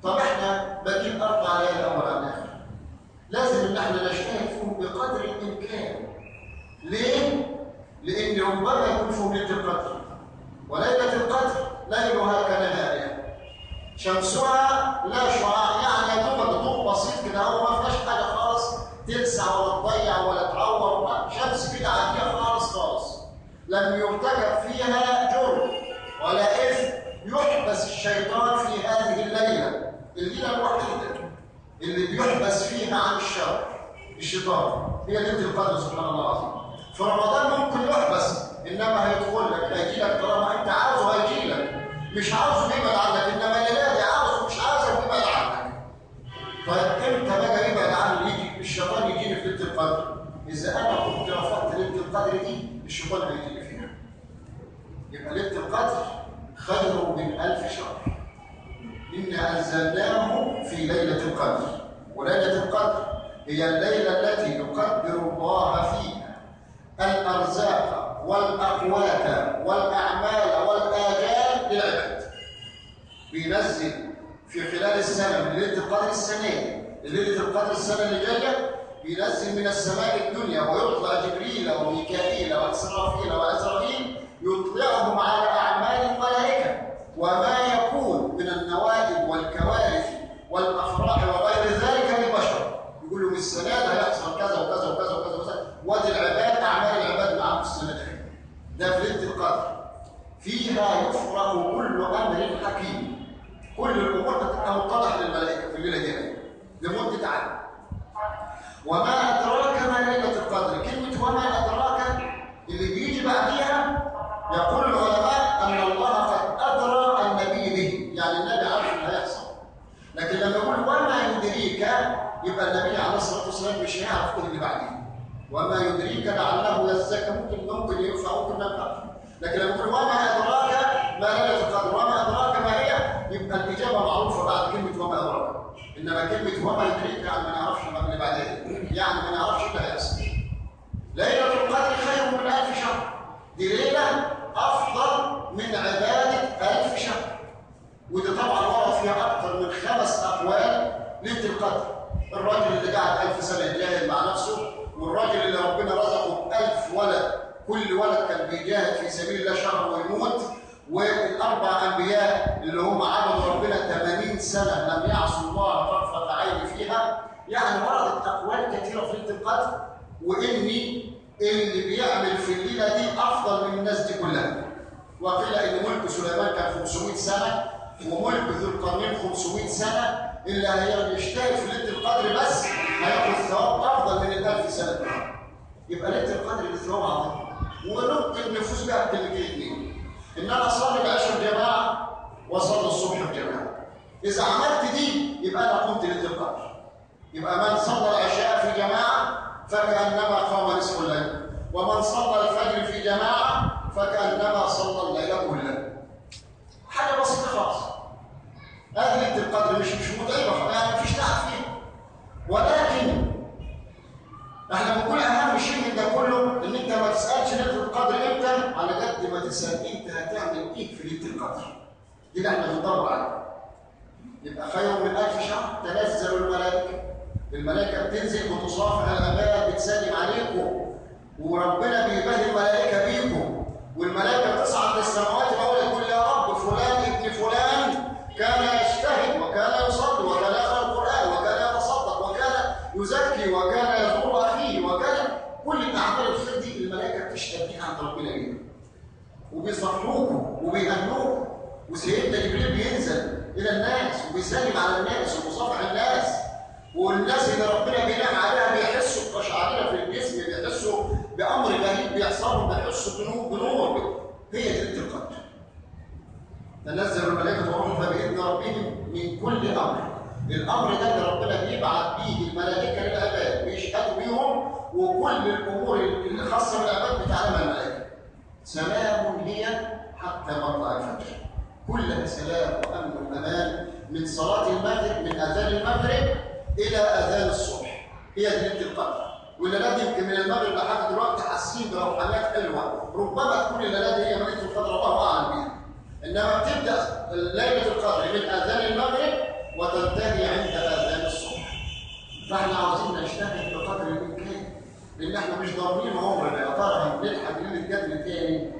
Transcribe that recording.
طب احنا باقيين اربع ليالي اول عن اخر لازم ان احنا نجتهد فيهم بقدر الامكان ليه؟ لان ربما يكون فيهم ليله القدر وليله القدر ليلها كنهارها شمسها لا شعاع يعني يا دوبك ضوء بسيط كده هو ما فيهاش حاجه خالص تلسع ولا تضيع ولا تعور ولا شمس كده عاديه خالص خالص لم يرتكب فيها جرم ولا اثم يحبس الشيطان في هذه الليله الليله الوحيده اللي بيحبس فيها عن الشر الشيطان هي ليله القدر سبحان الله العظيم في رمضان ممكن يحبس انما هيدخل لك هيجي لك طالما انت عاوزه هيجي لك مش عاوزه يبعد عنك انما الليله دي عاوزه مش عاوزه يبعد عنك طيب امتى بقى يبعد عني يجي الشيطان يجيني في ليله القدر اذا انا كنت رفضت ليله القدر دي الشيطان هيجيني فيها يبقى ليله القدر خير من ألف شهر إنا أنزلناه في ليلة القدر وليلة القدر هي الليلة التي يقدر الله فيها الأرزاق والأقوات والأعمال والآجال للعباد بينزل في خلال السنة من ليلة القدر السنة دي ليلة القدر السنة اللي جاية بينزل من السماء الدنيا ويطلع جبريل وميكائيل وإسرافيل وإسرائيل يطلعهم على أعمال الملائكة وما يكون من النوائب والكوارث والأفراح وغير ذلك للبشر يقول لهم السنة ده هيحصل كذا وكذا وكذا وكذا وكذا وادي العباد أعمال العباد معاهم السنة دي ده في ليلة القدر فيها يفرغ كل أمر حكيم كل الأمور بتبقى متضح للملائكة في الليلة دي لمدة عام وما أدراك ما ليلة القدر كلمة وما أدراك اللي بيجي بعديها يقول العلماء أن الله قد أدرى النبي به يعني النبي عارف اللي هيحصل لكن لما يقول وما يدريك يبقى النبي عليه الصلاة والسلام مش هيعرف كل اللي بعديه وما يدريك لعله يزكى ممكن ممكن ينفع ممكن ما ينفعش لكن لما يقول وما أدراك ما ليلة القدر وما أدراك ما هي يبقى الإجابة معروفة بعد كلمة وما أدراك إنما كلمة وما يدريك يعني ما نعرفش ما اللي بعدين يعني ما نعرفش اللي هيحصل ليلة القدر خير من ألف شهر دي ليلة أفضل من عبادة ألف شهر ودي طبعا ورد فيها أكثر من خمس أقوال ليلة القدر الراجل اللي قاعد ألف سنة يجاهد مع نفسه والراجل اللي ربنا رزقه بألف ولد كل ولد كان بيجاهد في سبيل الله شهر ويموت والأربع أنبياء اللي هم عبدوا ربنا 80 سنة لم يعصوا الله طرفة عين فيها يعني وردت أقوال كثيرة في ليلة القدر وإني اللي بيعمل في الليلة دي أفضل من الناس دي كلها وقيل إن ملك سليمان كان 500 سنة وملك ذو القرنين 500 سنة اللي هيشترك في ليلة القدر بس هياخد ثواب أفضل من الألف سنة يبقى ليلة القدر دي ثواب عظيم وممكن نفوز بها بكلمتين اثنين إن أنا أصلي العشاء جماعة وأصلي الصبح بجماعة إذا عملت دي يبقى أنا قمت ليلة القدر يبقى من صلى العشاء في جماعة فكأنما قام نصف الليل ومن صلى الفجر في جماعة فكأنما صلى الليل كله حاجة بسيطة خالص هذه ليلة القدر مش مش متعبة يعني مفيش تعب فيها ولكن احنا بنقول اهم شيء من ده كله ان انت ما تسالش ليله القدر امتى على قد ما تسال انت هتعمل ايه في ليله القدر دي اللي احنا بندور عليها يبقى خير من ألف شهر تنزل الملائكه الملائكه بتنزل وتصافح الاباء بتسلم عليكم وربنا بيبهي الملائكه بيكم والملائكه تصعد للسماوات الاولى تقول يا رب فلان ابن فلان كان يجتهد وكان يصلي وكان يقرا القران وكان يتصدق وكان يزكي وكان يزور اخيه وكان كل الاعمال الخير دي الملائكه بتشهد بيها عند ربنا بيها وبيصفروكم وبيهنوكم وسيدنا جبريل بينزل الى الناس وبيسلم على الناس وبيصافح الناس والناس اللي ربنا بينعم عليها بيحسوا بقشعريره في الجسم بيحسوا بامر غريب بيحصل بيحسوا بنور بنور هي دي ليله القدر تنزل الملائكه وروح فباذن ربهم من كل امر الامر ده اللي ربنا بيبعت بيه الملائكه للعباد بيشهدوا بيهم وكل الامور اللي خاصه بالعباد بتعلمها الملائكه سلام هي حتى مطلع الفجر كلها سلام وامن وامان من صلاه المغرب من اذان المغرب الى اذان الصبح هي دي ليله القدر والليلات دي يمكن من المغرب لحد دلوقتي حاسين بروحانيات حلوه ربما تكون الليلات دي هي ليله القدر الله اعلم بيها انما بتبدا ليله القدر من اذان المغرب لان احنا مش ضامنين عمرنا يا ترى هنلحق ليله جدل تاني